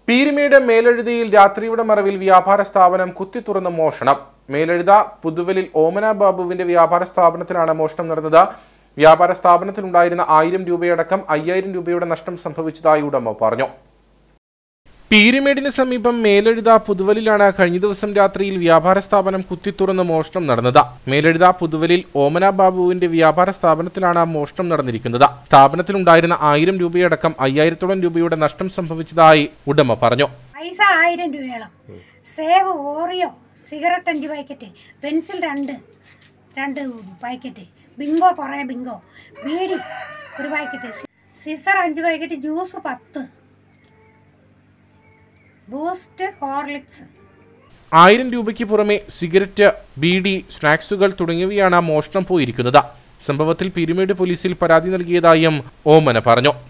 പീരുമേട് മേലെഴുതിയിൽ രാത്രിയുടെ മറവിൽ വ്യാപാര സ്ഥാപനം കുത്തിത്തുറന്ന് മോഷണം മേലെഴുത പുതുവലിൽ ഓമന ബാബുവിന്റെ വ്യാപാര സ്ഥാപനത്തിലാണ് മോഷണം നടന്നത് വ്യാപാര സ്ഥാപനത്തിലുണ്ടായിരുന്ന ആയിരം രൂപയടക്കം അയ്യായിരം രൂപയുടെ നഷ്ടം സംഭവിച്ചതായി ഉടമ പറഞ്ഞു പീരുമേടിന് സമീപം മേലെഴുത പുതുവലിലാണ് കഴിഞ്ഞ ദിവസം രാത്രിയിൽ വ്യാപാര സ്ഥാപനം കുത്തിത്തുറന്ന് മോഷണം നടന്നത് മേലെഴുത പുതുവലിൽ ഓമന ബാബുവിന്റെ വ്യാപാര സ്ഥാപനത്തിലാണ് മോഷണം നടന്നിരിക്കുന്നത് സ്ഥാപനത്തിലുണ്ടായിരുന്ന ആയിരം രൂപയടക്കം അയ്യായിരത്തോളം രൂപയുടെ നഷ്ടം സംഭവിച്ചതായി ഉടമ പറഞ്ഞു പൈസ ആയിരം രൂപയോളം സേവ് ഓറിയോ സിഗരറ്റ് അഞ്ച് പാക്കറ്റ് പെൻസിൽ രണ്ട് രണ്ട് പാക്കറ്റ് ബിങ്കോ കുറേ ബിങ്കോ ബീഡി ഒരു പാക്കറ്റ് സി- സിസർ അഞ്ച് പാക്കറ്റ് ജ്യൂസ് പത്ത് ബൂസ്റ്റ് ഹോർലിക്സ് ആയിരം രൂപയ്ക്ക് പുറമെ സിഗരറ്റ് ബീഡി സ്നാക്സുകൾ തുടങ്ങിയവയാണ് മോഷണം പോയിരിക്കുന്നത് സംഭവത്തിൽ പീരുമേട് പോലീസിൽ പരാതി നൽകിയതായും ഓമന പറഞ്ഞു